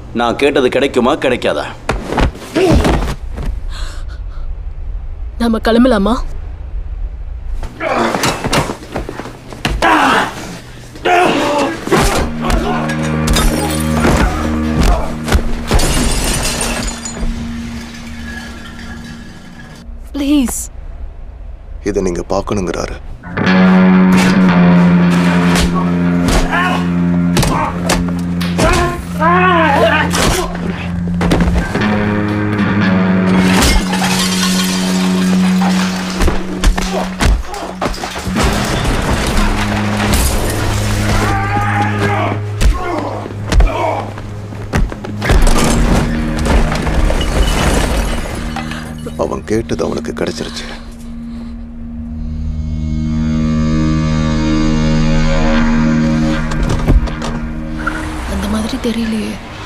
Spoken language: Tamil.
நான் கேட்டது கிடைக்குமா கிடைக்காதா நாம கிளம்பலாமா ப்ளீஸ் இதை நீங்க பார்க்கணுங்கிறாரு அவன் கேட்டது அவனுக்கு கிடைச்சிருச்சு அந்த மாதிரி தெரியலையே